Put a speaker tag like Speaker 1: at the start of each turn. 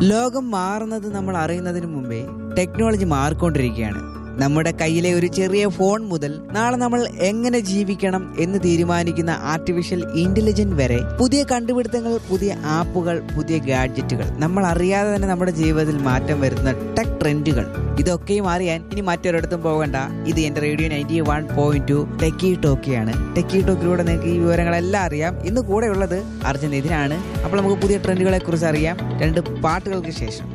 Speaker 1: ലോകം മാറുന്നത് നമ്മൾ അറിയുന്നതിന് മുമ്പേ ടെക്നോളജി മാറിക്കൊണ്ടിരിക്കുകയാണ് നമ്മുടെ കയ്യിലെ ഒരു ചെറിയ ഫോൺ മുതൽ നാളെ നമ്മൾ എങ്ങനെ ജീവിക്കണം എന്ന് തീരുമാനിക്കുന്ന ആർട്ടിഫിഷ്യൽ ഇന്റലിജന്റ് വരെ പുതിയ കണ്ടുപിടുത്തങ്ങൾ പുതിയ ആപ്പുകൾ പുതിയ ഗാഡ്ജറ്റുകൾ നമ്മൾ അറിയാതെ തന്നെ നമ്മുടെ ജീവിതത്തിൽ മാറ്റം വരുന്ന ടെക് ട്രെൻഡുകൾ ഇതൊക്കെയും അറിയാൻ ഇനി മറ്റൊരിടത്തും പോകണ്ട ഇത് എന്റെ radio ninety one point two techie ടോക്കിയാണ് ടെക്കി ടോക്കിലൂടെ നിങ്ങൾക്ക് ഈ വിവരങ്ങളെല്ലാം അറിയാം ഇന്ന് കൂടെ ഉള്ളത് അർജുൻ ഇതിനാണ് അപ്പോൾ നമുക്ക് പുതിയ ട്രെൻഡുകളെ കുറിച്ച് അറിയാം രണ്ട് പാട്ടുകൾക്ക് ശേഷം